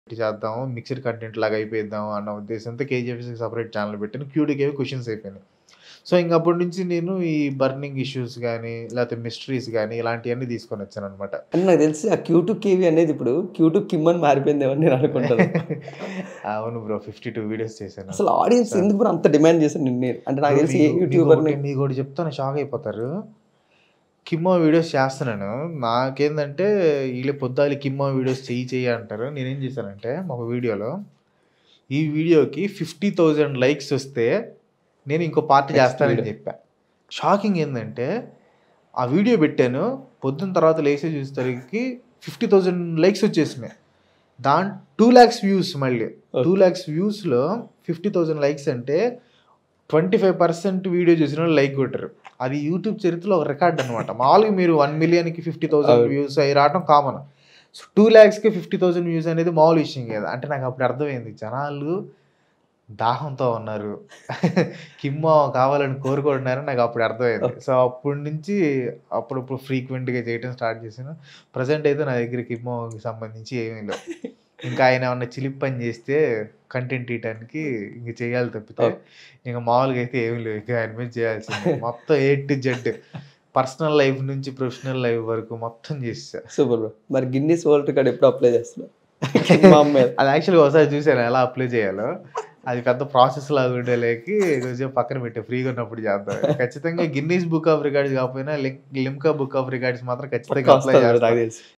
చేద్దాము mixed content లాగా అయిపోయిద్దాం అన్న ఉద్దేశంతో కేజీఎఫ్సీకి సపరేట్ ఛానల్ పెట్టాను క్యూడీకేవి క్వశ్చన్స్ అయిపోయినాయి సో ఇంక అప్పటి నుంచి నేను ఈ బర్నింగ్ ఇష్యూస్ కానీ లేకపోతే మిస్టరీస్ కానీ ఇలాంటివన్నీ తీసుకొని వచ్చాను అనమాట అంటే నాకు తెలిసి ఆ క్యూటు కేవీ అనేది ఇప్పుడు క్యూటు కిమ్ అని మారిపోయింది అని నేను అనుకుంటాను అవును బ్రో ఫిఫ్టీ టూ వీడియోస్ చేశాను అసలు ఆడియన్స్ ఎందుకు బ్రో అంత డిమాండ్ చేశాను నిన్ను అంటే నాకు తెలిసి ఏ మీకు- మీకు యూట్యూబర్ని ఒకటి- మీకు ఒకటి చెప్తాను షాక్ అయిపోతారు కిమ్మో వీడియోస్ చేస్తున్నాను నాకేందంటే వీళ్ళు పొద్దాలి కిమ్మో వీడియోస్ చెయ్యి చెయ్యి అంటారు నేనేం చేశానంటే ఒక వీడియోలో ఈ వీడియోకి ఫిఫ్టీ థౌజండ్ లైక్స్ వస్తే నేను ఇంకో పార్టీ Next చేస్తానని video. చెప్పా షాకింగ్ ఏంటంటే ఆ వీడియో పెట్టాను పొద్దున్న తర్వాత లేసే చూసేసరికి ఫిఫ్టీ థౌజండ్ లైక్స్ వచ్చేసినాయి దాని టూ ల్యాక్స్ వ్యూస్ మళ్ళీ టూ ల్యాక్స్ వ్యూస్లో ఫిఫ్టీ థౌజండ్ లైక్స్ అంటే ట్వంటీ ఫైవ్ పర్సెంట్ వీడియో చూసిన వాళ్ళు లైక్ కొట్టారు అది యూట్యూబ్ చరిత్రలో ఒక రికార్డ్ అనమాట మామూలుగా మీరు వన్ మిలియన్కి ఫిఫ్టీ థౌసండ్ అవును. వ్యూస్ అవి రావడం కామన్ సో టూ ల్యాక్స్కి ఫిఫ్టీ థౌసండ్ వ్యూస్ అనేది మామూలు విషయం కదా అంటే నాకు అప్పుడు అర్థమైంది జనాలు దాహంతో ఉన్నారు కిమ్మో కావాలని కోరుకుంటున్నారు నాకు అప్పుడు అర్థమైంది సో అప్పటి నుంచి అప్పుడప్పుడు ఫ్రీక్వెంట్గా చేయడం స్టార్ట్ చేశాను ప్రజెంట్ అయితే నా దగ్గర కిమ్మోకి సంబంధించి ఏమీ లేవు ఇంకా ఆయన ఏమన్నా చిలిప్ పని చేస్తే కంటెంట్ ఇయటానికి ఇంక చేయాలి తప్పితే ఇంకా మామూలుగా అయితే ఏమీ లేవు ఇంకా ఆయన మీద చేయాల్సింది మొత్తం A to Z personal life నుంచి ప్రొఫెషనల్ లైఫ్ వరకు మొత్తం చేసా సూపర్ బ్రో మరి గిన్నీస్ వరల్డ్ రికార్డ్ ఎప్పుడు అప్లై చేస్తున్నావు మా అమ్మాయి అది యాక్చువల్గా ఒకసారి చూసాను ఎలా అప్లై చేయాలో అది పెద్ద ప్రాసెస్ లాగా ఉండేలేకి కొంచెం పక్కన పెట్టే ఫ్రీగా ఉన్నప్పుడు చేద్దాం ఖచ్చితంగా గిన్నీస్ బుక్ ఆఫ్ రికార్డ్స్ కాకపోయినా లింకా బుక్ ఆఫ్ రికార్డ్స్ మాత్రం ఖచ్చితంగా అప్లై వస్తుంది నాకు చేస్తాను తెలిసి